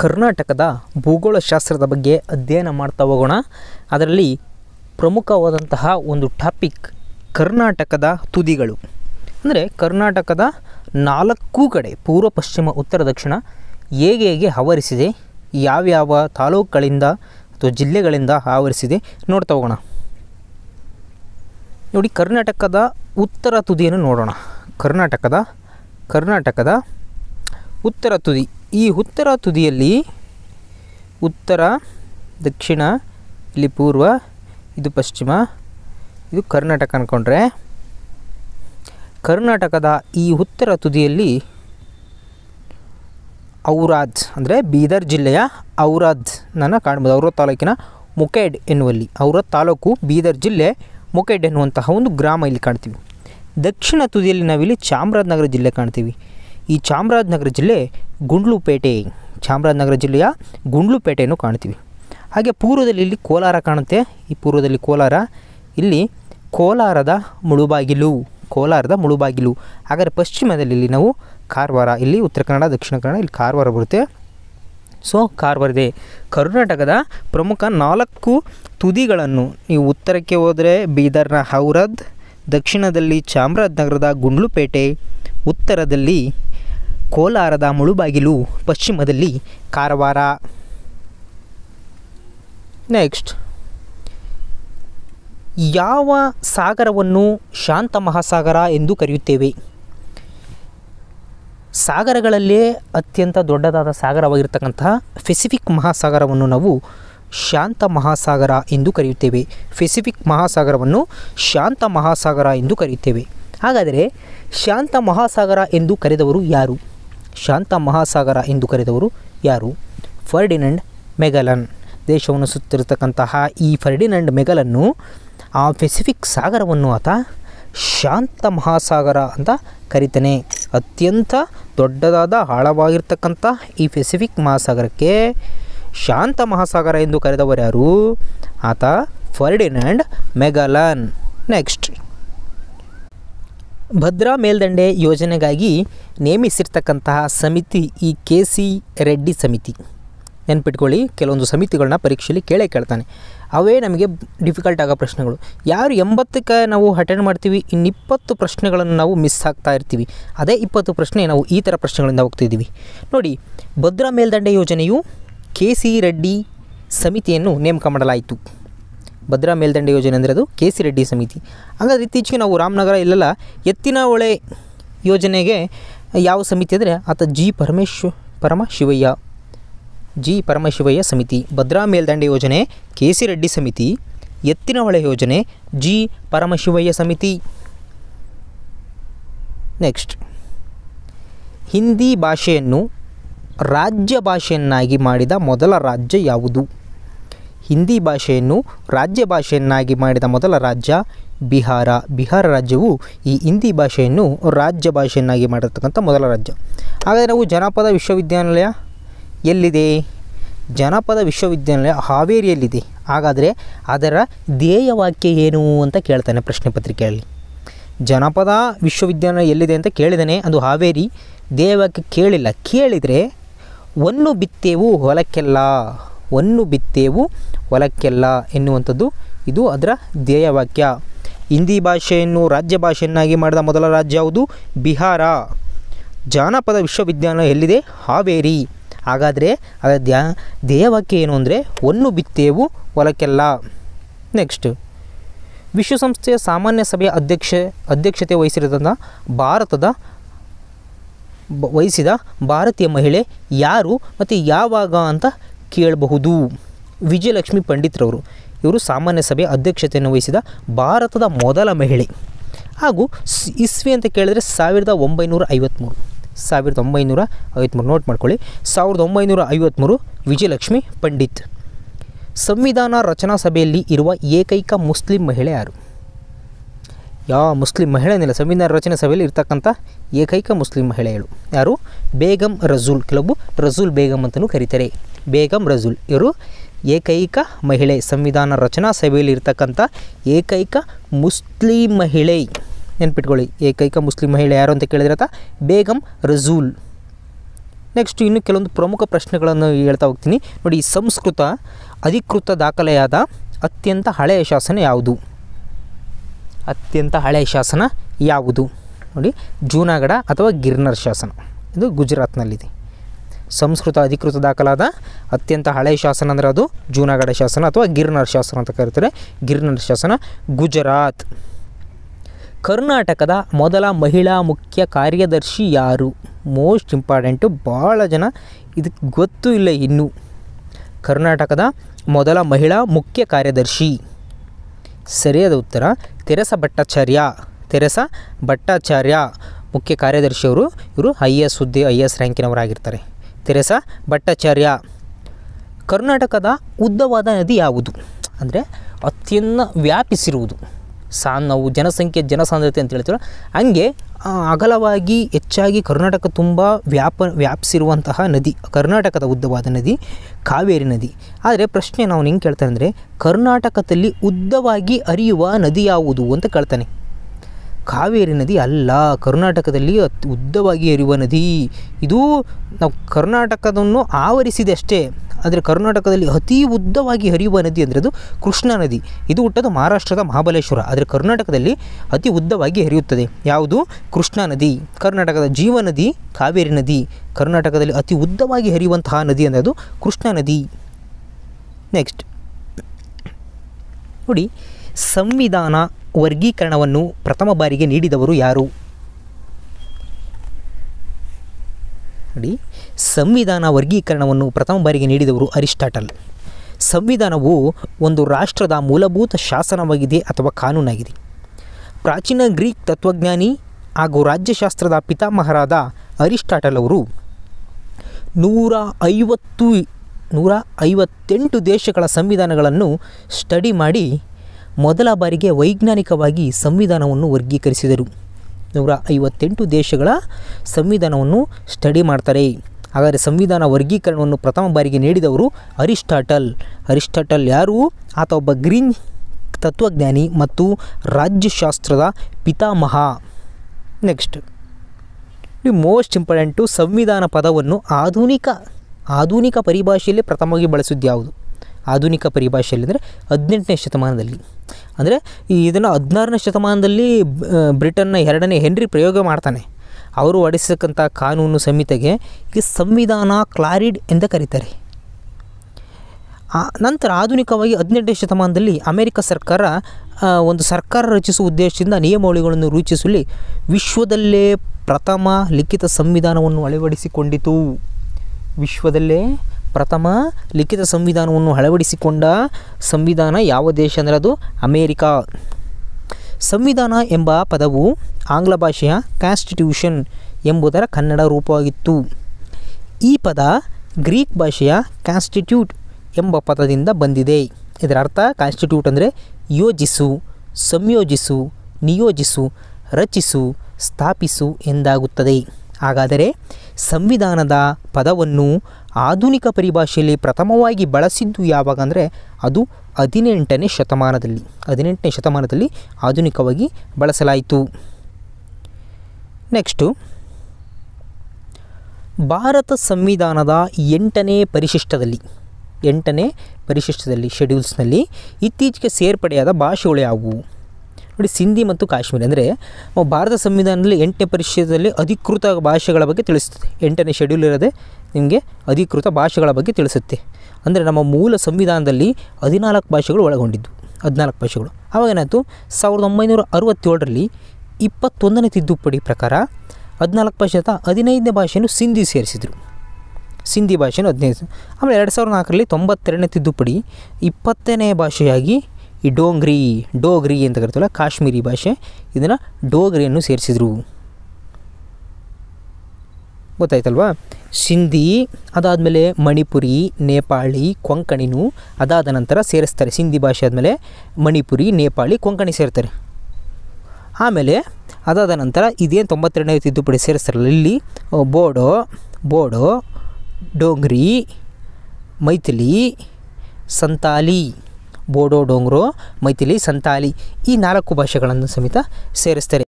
ಕರ್ನಾಟಕದ ಭೂಗೋಳಶಾಸ್ತ್ರದ ಬಗ್ಗೆ ಅಧ್ಯಯನ ಮಾಡ್ತಾ ಹೋಗೋಣ ಅದರಲ್ಲಿ ಪ್ರಮುಖವಾದಂತಹ ಒಂದು ಟಾಪಿಕ್ ಕರ್ನಾಟಕದ ತುದಿಗಳು ಅಂದರೆ ಕರ್ನಾಟಕದ ನಾಲ್ಕು ಕಡೆ ಪೂರ್ವ ಪಶ್ಚಿಮ ಉತ್ತರ ದಕ್ಷಿಣ ಹೇಗೆ ಹೇಗೆ ಆವರಿಸಿದೆ ಯಾವ್ಯಾವ ತಾಲೂಕುಗಳಿಂದ ಅಥವಾ ಜಿಲ್ಲೆಗಳಿಂದ ಆವರಿಸಿದೆ ನೋಡ್ತಾ ಹೋಗೋಣ ನೋಡಿ ಕರ್ನಾಟಕದ ಉತ್ತರ ತುದಿಯನ್ನು ನೋಡೋಣ ಕರ್ನಾಟಕದ ಕರ್ನಾಟಕದ ಉತ್ತರ ತುದಿ ಈ ಉತ್ತರ ತುದಿಯಲ್ಲಿ ಉತ್ತರ ದಕ್ಷಿಣ ಇಲ್ಲಿ ಪೂರ್ವ ಇದು ಪಶ್ಚಿಮ ಇದು ಕರ್ನಾಟಕ ಅಂದ್ಕೊಂಡ್ರೆ ಕರ್ನಾಟಕದ ಈ ಉತ್ತರ ತುದಿಯಲ್ಲಿ ಔರಾದ್ ಅಂದರೆ ಬೀದರ್ ಜಿಲ್ಲೆಯ ಔರಾದ್ ನನ್ನ ಕಾಣ್ಬೋದು ಔರಾದ್ ತಾಲೂಕಿನ ಮುಕೇಡ್ ಎನ್ನುವಲ್ಲಿ ಔರಾದ್ ತಾಲೂಕು ಬೀದರ್ ಜಿಲ್ಲೆ ಮುಕೇಡ್ ಎನ್ನುವಂತಹ ಒಂದು ಗ್ರಾಮ ಇಲ್ಲಿ ಕಾಣ್ತೀವಿ ದಕ್ಷಿಣ ತುದಿಯಲ್ಲಿ ನಾವಿಲ್ಲಿ ಚಾಮರಾಜನಗರ ಜಿಲ್ಲೆ ಕಾಣ್ತೀವಿ ಈ ಚಾಮರಾಜನಗರ ಜಿಲ್ಲೆ ಗುಂಡ್ಲುಪೇಟೆ ಚಾಮರಾಜನಗರ ಜಿಲ್ಲೆಯ ಗುಂಡ್ಲುಪೇಟೆಯನ್ನು ಕಾಣ್ತೀವಿ ಹಾಗೆ ಪೂರ್ವದಲ್ಲಿ ಇಲ್ಲಿ ಕೋಲಾರ ಕಾಣುತ್ತೆ ಈ ಪೂರ್ವದಲ್ಲಿ ಕೋಲಾರ ಇಲ್ಲಿ ಕೋಲಾರದ ಮುಳುಬಾಗಿಲು ಕೋಲಾರದ ಮುಳುಬಾಗಿಲು ಹಾಗಾದರೆ ಪಶ್ಚಿಮದಲ್ಲಿ ಇಲ್ಲಿ ನಾವು ಕಾರವಾರ ಇಲ್ಲಿ ಉತ್ತರ ಕನ್ನಡ ದಕ್ಷಿಣ ಕನ್ನಡ ಇಲ್ಲಿ ಕಾರವಾರ ಬರುತ್ತೆ ಸೊ ಕಾರವಾರ ಇದೆ ಕರ್ನಾಟಕದ ಪ್ರಮುಖ ನಾಲ್ಕು ತುದಿಗಳನ್ನು ನೀವು ಉತ್ತರಕ್ಕೆ ಹೋದರೆ ಬೀದರ್ನ ಔರದ್ ದಕ್ಷಿಣದಲ್ಲಿ ಚಾಮರಾಜನಗರದ ಗುಂಡ್ಲುಪೇಟೆ ಉತ್ತರದಲ್ಲಿ ಕೋಲಾರದ ಮುಳುಬಾಗಿಲು ಪಶ್ಚಿಮದಲ್ಲಿ ಕಾರವಾರ ನೆಕ್ಸ್ಟ್ ಯಾವ ಸಾಗರವನ್ನು ಶಾಂತ ಮಹಾಸಾಗರ ಎಂದು ಕರೆಯುತ್ತೇವೆ ಸಾಗರಗಳಲ್ಲೇ ಅತ್ಯಂತ ದೊಡ್ಡದಾದ ಸಾಗರವಾಗಿರ್ತಕ್ಕಂತಹ ಪೆಸಿಫಿಕ್ ಮಹಾಸಾಗರವನ್ನು ನಾವು ಶಾಂತ ಮಹಾಸಾಗರ ಎಂದು ಕರೆಯುತ್ತೇವೆ ಪೆಸಿಫಿಕ್ ಮಹಾಸಾಗರವನ್ನು ಶಾಂತ ಮಹಾಸಾಗರ ಎಂದು ಕರೆಯುತ್ತೇವೆ ಹಾಗಾದರೆ ಶಾಂತ ಮಹಾಸಾಗರ ಎಂದು ಕರೆದವರು ಯಾರು ಶಾಂತ ಮಹಾಸಾಗರ ಎಂದು ಕರೆದವರು ಯಾರು ಫರ್ಡಿನಂಡ್ ಮೆಗಲನ್ ದೇಶವನ್ನು ಸುತ್ತಿರತಕ್ಕಂತಹ ಈ ಫರ್ಡಿನಂಡ್ ಮೆಗಲನ್ನು ಆ ಪೆಸಿಫಿಕ್ ಸಾಗರವನ್ನು ಆತ ಶಾಂತ ಮಹಾಸಾಗರ ಅಂತ ಕರಿತಾನೆ ಅತ್ಯಂತ ದೊಡ್ಡದಾದ ಆಳವಾಗಿರ್ತಕ್ಕಂಥ ಈ ಪೆಸಿಫಿಕ್ ಮಹಾಸಾಗರಕ್ಕೆ ಶಾಂತ ಮಹಾಸಾಗರ ಎಂದು ಕರೆದವರು ಯಾರು ಆತ ಫರ್ಡಿನಂಡ್ ಮೆಗಲನ್ ನೆಕ್ಸ್ಟ್ ಭದ್ರಾ ಮೇಲ್ದಂಡೆ ಯೋಜನೆಗಾಗಿ ನೇಮಿಸಿರ್ತಕ್ಕಂತಹ ಸಮಿತಿ ಈ ಕೆ ಸಿ ರೆಡ್ಡಿ ಸಮಿತಿ ನೆನ್ಪಿಟ್ಕೊಳ್ಳಿ ಕೆಲವೊಂದು ಸಮಿತಿಗಳನ್ನ ಪರೀಕ್ಷೆಯಲ್ಲಿ ಕೇಳೇ ಕೇಳ್ತಾನೆ ಅವೇ ನಮಗೆ ಡಿಫಿಕಲ್ಟ್ ಆಗೋ ಪ್ರಶ್ನೆಗಳು ಯಾರು ಎಂಬತ್ತಕ್ಕೆ ನಾವು ಅಟೆಂಡ್ ಮಾಡ್ತೀವಿ ಇನ್ನು ಇಪ್ಪತ್ತು ಪ್ರಶ್ನೆಗಳನ್ನು ನಾವು ಮಿಸ್ ಆಗ್ತಾ ಇರ್ತೀವಿ ಅದೇ ಇಪ್ಪತ್ತು ಪ್ರಶ್ನೆ ನಾವು ಈ ಥರ ಪ್ರಶ್ನೆಗಳಿಂದ ಹೋಗ್ತಿದ್ದೀವಿ ನೋಡಿ ಭದ್ರಾ ಮೇಲ್ದಂಡೆ ಯೋಜನೆಯು ಕೆ ಸಿ ರೆಡ್ಡಿ ಸಮಿತಿಯನ್ನು ನೇಮಕ ಮಾಡಲಾಯಿತು ಭದ್ರಾ ಮೇಲ್ದಂಡೆ ಯೋಜನೆ ಅಂದರೆ ಅದು ಕೆ ಸಿ ರೆಡ್ಡಿ ಸಮಿತಿ ಹಾಗಾದ್ರೆ ಇತ್ತೀಚೆಗೆ ನಾವು ರಾಮನಗರ ಇಲ್ಲೆಲ್ಲ ಎತ್ತಿನ ಹೊಳೆ ಯೋಜನೆಗೆ ಯಾವ ಸಮಿತಿ ಅಂದರೆ ಆತ ಜಿ ಪರಮೇಶ್ವ ಪರಮ ಶಿವಯ್ಯ ಜಿ ಪರಮಶಿವಯ್ಯ ಸಮಿತಿ ಭದ್ರಾ ಮೇಲ್ದಂಡೆ ಯೋಜನೆ ಕೆ ಸಿ ರೆಡ್ಡಿ ಸಮಿತಿ ಎತ್ತಿನ ಹೊಳೆ ಯೋಜನೆ ಜಿ ಪರಮಶಿವಯ್ಯ ಸಮಿತಿ ನೆಕ್ಸ್ಟ್ ಹಿಂದಿ ಭಾಷೆಯನ್ನು ರಾಜ್ಯ ಭಾಷೆಯನ್ನಾಗಿ ಮಾಡಿದ ಮೊದಲ ರಾಜ್ಯ ಯಾವುದು ಹಿಂದಿ ಭಾಷೆಯನ್ನು ರಾಜ್ಯ ಭಾಷೆಯನ್ನಾಗಿ ಮಾಡಿದ ಮೊದಲ ರಾಜ್ಯ ಬಿಹಾರ ಬಿಹಾರ ರಾಜ್ಯವು ಈ ಹಿಂದಿ ಭಾಷೆಯನ್ನು ರಾಜ್ಯ ಭಾಷೆಯನ್ನಾಗಿ ಮಾಡಿರ್ತಕ್ಕಂಥ ಮೊದಲ ರಾಜ್ಯ ಹಾಗಾದರೆ ನಾವು ಜನಪದ ವಿಶ್ವವಿದ್ಯಾನಿಲಯ ಎಲ್ಲಿದೆ ಜನಪದ ವಿಶ್ವವಿದ್ಯಾನಿಲಯ ಹಾವೇರಿಯಲ್ಲಿದೆ ಹಾಗಾದರೆ ಅದರ ಧ್ಯೇಯವಾಕ್ಯ ಏನು ಅಂತ ಕೇಳ್ತಾನೆ ಪ್ರಶ್ನೆ ಪತ್ರಿಕೆಯಲ್ಲಿ ಜನಪದ ವಿಶ್ವವಿದ್ಯಾನಿಲಯ ಎಲ್ಲಿದೆ ಅಂತ ಕೇಳಿದಾನೆ ಅದು ಹಾವೇರಿ ಧ್ಯೇಯವಾಕ್ಯ ಕೇಳಿಲ್ಲ ಕೇಳಿದರೆ ಒನ್ನು ಬಿತ್ತೇವು ಹೊಲಕ್ಕೆಲ್ಲ ಒನ್ನು ಬಿತ್ತೇವು ಹೊಲಕ್ಕೆಲ್ಲ ಎನ್ನುವಂಥದ್ದು ಇದು ಅದರ ಧ್ಯೇಯವಾಕ್ಯ ಹಿಂದಿ ಭಾಷೆಯನ್ನು ರಾಜ್ಯ ಭಾಷೆಯನ್ನಾಗಿ ಮಾಡಿದ ಮೊದಲ ರಾಜ್ಯ ಯಾವುದು ಬಿಹಾರ ಜಾನಪದ ವಿಶ್ವವಿದ್ಯಾಲಯ ಎಲ್ಲಿದೆ ಹಾವೇರಿ ಹಾಗಾದರೆ ಅದರ ದ್ಯಾ ಧ್ಯೇಯವಾಕ್ಯ ಏನು ಅಂದರೆ ಒನ್ನು ಬಿತ್ತೇವು ಹೊಲಕ್ಕೆಲ್ಲ ನೆಕ್ಸ್ಟ್ ವಿಶ್ವಸಂಸ್ಥೆಯ ಸಾಮಾನ್ಯ ಸಭೆಯ ಅಧ್ಯಕ್ಷ ಅಧ್ಯಕ್ಷತೆ ವಹಿಸಿರೋದನ್ನ ಭಾರತದ ಬ- ವಹಿಸಿದ ಭಾರತೀಯ ಮಹಿಳೆ ಯಾರು ಮತ್ತು ಯಾವಾಗ ಅಂತ ಕೇಳಬಹುದು ವಿಜಯಲಕ್ಷ್ಮಿ ಪಂಡಿತ್ರವರು ಇವರು ಸಾಮಾನ್ಯ ಸಭೆಯ ಅಧ್ಯಕ್ಷತೆಯನ್ನು ವಹಿಸಿದ ಭಾರತದ ಮೊದಲ ಮಹಿಳೆ ಹಾಗೂ ಸ್- ಇಸ್ವಿ ಅಂತ ಕೇಳಿದರೆ ಸಾವಿರದ ಒಂಬೈನೂರ ಐವತ್ತ್ಮೂರು ಸಾವಿರದ ಒಂಬೈನೂರ ಐವತ್ತ್ಮೂರು ನೋಟ್ ಮಾಡ್ಕೊಳ್ಳಿ ಸಾವಿರದ ಒಂಬೈನೂರ ಐವತ್ತ್ಮೂರು ವಿಜಯಲಕ್ಷ್ಮಿ ಪಂಡಿತ್ ಸಂವಿಧಾನ ರಚನಾ ಸಭೆಯಲ್ಲಿ ಇರುವ ಏಕೈಕ ಮುಸ್ಲಿಂ ಮಹಿಳೆ ಯಾರು ಯಾವ ಮುಸ್ಲಿಂ ಮಹಿಳೆನಿಲ್ಲ ಸಂವಿಧಾನ ರಚನೆ ಸಭೆಯಲ್ಲಿ ಇರ್ತಕ್ಕಂಥ ಏಕೈಕ ಮುಸ್ಲಿಂ ಮಹಿಳೆಯಳು ಯಾರು ಬೇಗಂ ರಜೂಲ್ ಕೆಲವು ರಜೂಲ್ ಬೇಗಂ ಅಂತಲೂ ಕರೀತಾರೆ ಬೇಗಂ ರಜೂಲ್ ಇವರು ಏಕೈಕ ಮಹಿಳೆ ಸಂವಿಧಾನ ರಚನಾ ಸಭೆಯಲ್ಲಿ ಇರ್ತಕ್ಕಂಥ ಏಕೈಕ ಮುಸ್ಲಿಂ ಮಹಿಳೆ ನೆನ್ಪಿಟ್ಕೊಳ್ಳಿ ಏಕೈಕ ಮುಸ್ಲಿಂ ಮಹಿಳೆ ಯಾರು ಅಂತ ಕೇಳಿದ್ರೆ ಆತ ಬೇಗಂ ರಜೂಲ್ ನೆಕ್ಸ್ಟ್ ಇನ್ನು ಕೆಲವೊಂದು ಪ್ರಮುಖ ಪ್ರಶ್ನೆಗಳನ್ನು ಹೇಳ್ತಾ ಹೋಗ್ತೀನಿ ನೋಡಿ ಸಂಸ್ಕೃತ ಅಧಿಕೃತ ದಾಖಲೆಯಾದ ಅತ್ಯಂತ ಹಳೆಯ ಶಾಸನ ಯಾವುದು ಅತ್ಯಂತ ಹಳೆಯ ಶಾಸನ ಯಾವುದು ನೋಡಿ ಜೂನಾಗಢ ಅಥವಾ ಗಿರ್ನರ್ ಶಾಸನ ಇದು ಗುಜರಾತ್ನಲ್ಲಿದೆ ಸಂಸ್ಕೃತ ಅಧಿಕೃತ ದಾಖಲಾದ ಅತ್ಯಂತ ಹಳೆಯ ಶಾಸನ ಅಂದರೆ ಅದು ಜೂನಾಗಢ ಶಾಸನ ಅಥವಾ ಗಿರ್ನರ್ ಶಾಸನ ಅಂತ ಕರೀತಾರೆ ಗಿರ್ನರ್ ಶಾಸನ ಗುಜರಾತ್ ಕರ್ನಾಟಕದ ಮೊದಲ ಮಹಿಳಾ ಮುಖ್ಯ ಕಾರ್ಯದರ್ಶಿ ಯಾರು ಮೋಸ್ಟ್ ಇಂಪಾರ್ಟೆಂಟು ಭಾಳ ಜನ ಇದಕ್ಕೆ ಗೊತ್ತೂ ಇಲ್ಲ ಇನ್ನೂ ಕರ್ನಾಟಕದ ಮೊದಲ ಮಹಿಳಾ ಮುಖ್ಯ ಕಾರ್ಯದರ್ಶಿ ಸರಿಯಾದ ಉತ್ತರ ತೆರಸ ಭಟ್ಟಾಚಾರ್ಯ ತೆರಸ ಭಟ್ಟಾಚಾರ್ಯ ಮುಖ್ಯ ಕಾರ್ಯದರ್ಶಿಯವರು ಇವರು ಐ ಎಸ್ ಹುದ್ದೆ ಐ ಎಸ್ ರ್ಯಾಂಕಿನವರಾಗಿರ್ತಾರೆ ತೆರಸ ಭಟ್ಟಾಚಾರ್ಯ ಕರ್ನಾಟಕದ ಉದ್ದವಾದ ನದಿ ಯಾವುದು ಅಂದರೆ ಅತ್ಯನ್ನ ವ್ಯಾಪಿಸಿರುವುದು ಸಾ ನಾವು ಜನಸಂಖ್ಯೆ ಜನಸಾಂದ್ರತೆ ಅಂತ ಹೇಳ್ತೀವಲ್ಲ ಹಂಗೆ ಆ, ಅಗಲವಾಗಿ ಹೆಚ್ಚಾಗಿ ಕರ್ನಾಟಕ ತುಂಬ ವ್ಯಾಪ ವ್ಯಾಪಿಸಿರುವಂತಹ ನದಿ ಕರ್ನಾಟಕದ ಉದ್ದವಾದ ನದಿ ಕಾವೇರಿ ನದಿ ಆದರೆ ಪ್ರಶ್ನೆ ನಾವು ಹೆಂಗೆ ಕೇಳ್ತಾನೆ ಅಂದರೆ ಕರ್ನಾಟಕದಲ್ಲಿ ಉದ್ದವಾಗಿ ಹರಿಯುವ ನದಿ ಯಾವುದು ಅಂತ ಕೇಳ್ತಾನೆ ಕಾವೇರಿ ನದಿ ಅಲ್ಲ ಕರ್ನಾಟಕದಲ್ಲಿ ಅತಿ ಉದ್ದವಾಗಿ ಹರಿಯುವ ನದಿ ಇದು ನಾವು ಕರ್ನಾಟಕವನ್ನು ಆವರಿಸಿದೆ ಅಷ್ಟೇ ಆದರೆ ಕರ್ನಾಟಕದಲ್ಲಿ ಅತಿ ಉದ್ದವಾಗಿ ಹರಿಯುವ ನದಿ ಅಂದರೆ ಅದು ಕೃಷ್ಣಾ ನದಿ ಇದು ಹುಟ್ಟೋದು ಮಹಾರಾಷ್ಟ್ರದ ಮಹಾಬಲೇಶ್ವರ ಆದರೆ ಕರ್ನಾಟಕದಲ್ಲಿ ಅತಿ ಉದ್ದವಾಗಿ ಹರಿಯುತ್ತದೆ ಯಾವುದು ಕೃಷ್ಣಾ ನದಿ ಕರ್ನಾಟಕದ ಜೀವ ನದಿ ಕಾವೇರಿ ನದಿ ಕರ್ನಾಟಕದಲ್ಲಿ ಅತಿ ಉದ್ದವಾಗಿ ಹರಿಯುವಂತಹ ನದಿ ಅಂದರೆ ಅದು ಕೃಷ್ಣಾ ನದಿ ನೆಕ್ಸ್ಟ್ ನೋಡಿ ಸಂವಿಧಾನ ವರ್ಗೀಕರಣವನ್ನು ಪ್ರಥಮ ಬಾರಿಗೆ ನೀಡಿದವರು ಯಾರು ನೋಡಿ ಸಂವಿಧಾನ ವರ್ಗೀಕರಣವನ್ನು ಪ್ರಥಮ ಬಾರಿಗೆ ನೀಡಿದವರು ಅರಿಸ್ಟಾಟಲ್ ಸಂವಿಧಾನವು ಒಂದು ರಾಷ್ಟ್ರದ ಮೂಲಭೂತ ಶಾಸನವಾಗಿದೆ ಅಥವಾ ಕಾನೂನಾಗಿದೆ ಪ್ರಾಚೀನ ಗ್ರೀಕ್ ತತ್ವಜ್ಞಾನಿ ಹಾಗೂ ರಾಜ್ಯಶಾಸ್ತ್ರದ ಪಿತಾಮಹರಾದ ಅರಿಸ್ಟಾಟಲ್ ಅವರು ನೂರ ಐವತ್ತು ನೂರ ಐವತ್ತೆಂಟು ದೇಶಗಳ ಸಂವಿಧಾನಗಳನ್ನು ಸ್ಟಡಿ ಮಾಡಿ ಮೊದಲ ಬಾರಿಗೆ ವೈಜ್ಞಾನಿಕವಾಗಿ ಸಂವಿಧಾನವನ್ನು ವರ್ಗೀಕರಿಸಿದರು ನೂರ ಐವತ್ತೆಂಟು ದೇಶಗಳ ಸಂವಿಧಾನವನ್ನು ಸ್ಟಡಿ ಮಾಡ್ತಾರೆ ಹಾಗಾದರೆ ಸಂವಿಧಾನ ವರ್ಗೀಕರಣವನ್ನು ಪ್ರಥಮ ಬಾರಿಗೆ ನೀಡಿದವರು ಅರಿಸ್ಟಾಟಲ್ ಅರಿಸ್ಟಾಟಲ್ ಯಾರು ಆತ ಒಬ್ಬ ಗ್ರೀನ್ ತತ್ವಜ್ಞಾನಿ ಮತ್ತು ರಾಜ್ಯಶಾಸ್ತ್ರದ ಪಿತಾಮಹ ನೆಕ್ಸ್ಟ್ ಮೋಸ್ಟ್ ಇಂಪಾರ್ಟೆಂಟು ಸಂವಿಧಾನ ಪದವನ್ನು ಆಧುನಿಕ ಆಧುನಿಕ ಪರಿಭಾಷೆಯಲ್ಲಿ ಪ್ರಥಮವಾಗಿ ಬಳಸಿದ್ದು ಯಾವುದು ಆಧುನಿಕ ಪರಿಭಾಷೆಯಲ್ಲಿ ಅಂದರೆ ಹದಿನೆಂಟನೇ ಶತಮಾನದಲ್ಲಿ ಅಂದರೆ ಈ ಇದನ್ನು ಹದಿನಾರನೇ ಶತಮಾನದಲ್ಲಿ ಬ- ಬ್ರಿಟನ್ನ ಎರಡನೇ ಹೆನ್ರಿ ಪ್ರಯೋಗ ಮಾಡ್ತಾನೆ ಅವರು ಹೊಡೆಸತಕ್ಕಂಥ ಕಾನೂನು ಸಂಹಿತೆಗೆ ಈಗ ಸಂವಿಧಾನ ಕ್ಲಾರಿಡ್ ಎಂದು ಕರೀತಾರೆ ಆ ನಂತರ ಆಧುನಿಕವಾಗಿ ಹದಿನೆಂಟನೇ ಶತಮಾನದಲ್ಲಿ ಅಮೆರಿಕ ಸರ್ಕಾರ ಆ, ಒಂದು ಸರ್ಕಾರ ರಚಿಸುವ ಉದ್ದೇಶದಿಂದ ನಿಯಮಾವಳಿಗಳನ್ನು ರೂಪಿಸುವಲ್ಲಿ ವಿಶ್ವದಲ್ಲೇ ಪ್ರಥಮ ಲಿಖಿತ ಸಂವಿಧಾನವನ್ನು ಅಳವಡಿಸಿಕೊಂಡಿತು ವಿಶ್ವದಲ್ಲೇ ಪ್ರಥಮ ಲಿಖಿತ ಸಂವಿಧಾನವನ್ನು ಅಳವಡಿಸಿಕೊಂಡ ಸಂವಿಧಾನ ಯಾವ ದೇಶ ಅಂದರೆ ಅದು ಅಮೇರಿಕಾ ಸಂವಿಧಾನ ಎಂಬ ಪದವು ಆಂಗ್ಲ ಭಾಷೆಯ ಕಾನ್ಸ್ಟಿಟ್ಯೂಷನ್ ಎಂಬುದರ ಕನ್ನಡ ರೂಪವಾಗಿತ್ತು ಈ ಪದ ಗ್ರೀಕ್ ಭಾಷೆಯ ಕಾನ್ಸ್ಟಿಟ್ಯೂಟ್ ಎಂಬ ಪದದಿಂದ ಬಂದಿದೆ ಇದರ ಅರ್ಥ ಕಾನ್ಸ್ಟಿಟ್ಯೂಟ್ ಅಂದರೆ ಯೋಜಿಸು ಸಂಯೋಜಿಸು ನಿಯೋಜಿಸು ರಚಿಸು ಸ್ಥಾಪಿಸು ಎಂದಾಗುತ್ತದೆ ಹಾಗಾದರೆ ಸಂವಿಧಾನದ ಪದವನ್ನು ಆಧುನಿಕ ಪರಿಭಾಷೆಯಲ್ಲಿ ಪ್ರಥಮವಾಗಿ ಬಳಸಿದ್ದು ಯಾವಾಗ ಅಂದರೆ ಅದು ಹದಿನೆಂಟನೇ ಶತಮಾನದಲ್ಲಿ ಹದಿನೆಂಟನೇ ಶತಮಾನದಲ್ಲಿ ಆಧುನಿಕವಾಗಿ ಬಳಸಲಾಯಿತು ನೆಕ್ಸ್ಟು ಭಾರತ ಸಂವಿಧಾನದ ಎಂಟನೇ ಪರಿಶಿಷ್ಟದಲ್ಲಿ ಎಂಟನೇ ಪರಿಶಿಷ್ಟದಲ್ಲಿ ಶೆಡ್ಯೂಲ್ಸ್ನಲ್ಲಿ ಇತ್ತೀಚೆಗೆ ಸೇರ್ಪಡೆಯಾದ ಭಾಷೆಗಳು ಯಾವುವು ನೋಡಿ ಸಿಂಧಿ ಮತ್ತು ಕಾಶ್ಮೀರಿ ಅಂದರೆ ಭಾರತ ಸಂವಿಧಾನದಲ್ಲಿ ಎಂಟನೇ ಪರಿಶಿಷ್ಟದಲ್ಲಿ ಅಧಿಕೃತ ಭಾಷೆಗಳ ಬಗ್ಗೆ ತಿಳಿಸುತ್ತದೆ ಎಂಟನೇ ಶೆಡ್ಯೂಲ್ ಇರೋದೇ ನಿಮಗೆ ಅಧಿಕೃತ ಭಾಷೆಗಳ ಬಗ್ಗೆ ತಿಳಿಸುತ್ತೆ ಅಂದರೆ ನಮ್ಮ ಮೂಲ ಸಂವಿಧಾನದಲ್ಲಿ ಹದಿನಾಲ್ಕು ಭಾಷೆಗಳು ಒಳಗೊಂಡಿದ್ದು ಹದಿನಾಲ್ಕು ಭಾಷೆಗಳು ಆವಾಗ ಏನಾಯಿತು ಸಾವಿರದ ಒಂಬೈನೂರ ಅರವತ್ತೇಳರಲ್ಲಿ ಇಪ್ಪತ್ತೊಂದನೇ ತಿದ್ದುಪಡಿ ಪ್ರಕಾರ ಹದಿನಾಲ್ಕು ಭಾಷೆ ಅಥವಾ ಹದಿನೈದನೇ ಭಾಷೆಯನ್ನು ಸಿಂಧಿ ಸೇರಿಸಿದರು ಸಿಂಧಿ ಭಾಷೆಯನ್ನು ಹದಿನೈದು ಆಮೇಲೆ ಎರಡು ಸಾವಿರದ ನಾಲ್ಕರಲ್ಲಿ ತೊಂಬತ್ತೆರಡನೇ ತಿದ್ದುಪಡಿ ಇಪ್ಪತ್ತನೇ ಭಾಷೆಯಾಗಿ ಈ ಡೋಂಗ್ರಿ ಡೋಗ್ರಿ ಅಂತ ಕರಿತೀವಲ್ಲ ಕಾಶ್ಮೀರಿ ಭಾಷೆ ಇದನ್ನು ಡೋಗ್ರಿಯನ್ನು ಸೇರಿಸಿದರು ಗೊತ್ತಾಯ್ತಲ್ವಾ ಸಿಂಧಿ ಅದಾದಮೇಲೆ ಮಣಿಪುರಿ ನೇಪಾಳಿ ಕೊಂಕಣಿನೂ ಅದಾದ ನಂತರ ಸೇರಿಸ್ತಾರೆ ಸಿಂಧಿ ಭಾಷೆ ಆದಮೇಲೆ ಮಣಿಪುರಿ ನೇಪಾಳಿ ಕೊಂಕಣಿ ಸೇರ್ತಾರೆ ಆಮೇಲೆ ಅದಾದ ನಂತರ ಇದೇನು ತೊಂಬತ್ತೆರಡನೇ ತಿದ್ದುಪಡಿ ಸೇರಿಸ್ತಾರಲ್ಲ ಇಲ್ಲಿ ಆ, ಬೋಡೋ ಬೋಡೋ ಡೋಂಗ್ರಿ ಮೈಥಿಲಿ ಸಂತಾಲಿ ಬೋಡೋ ಡೋಂಗ್ರೋ ಮೈಥಿಲಿ ಸಂತಾಲಿ ಈ ನಾಲ್ಕು ಭಾಷೆಗಳನ್ನು ಸಮೇತ ಸೇರಿಸ್ತಾರೆ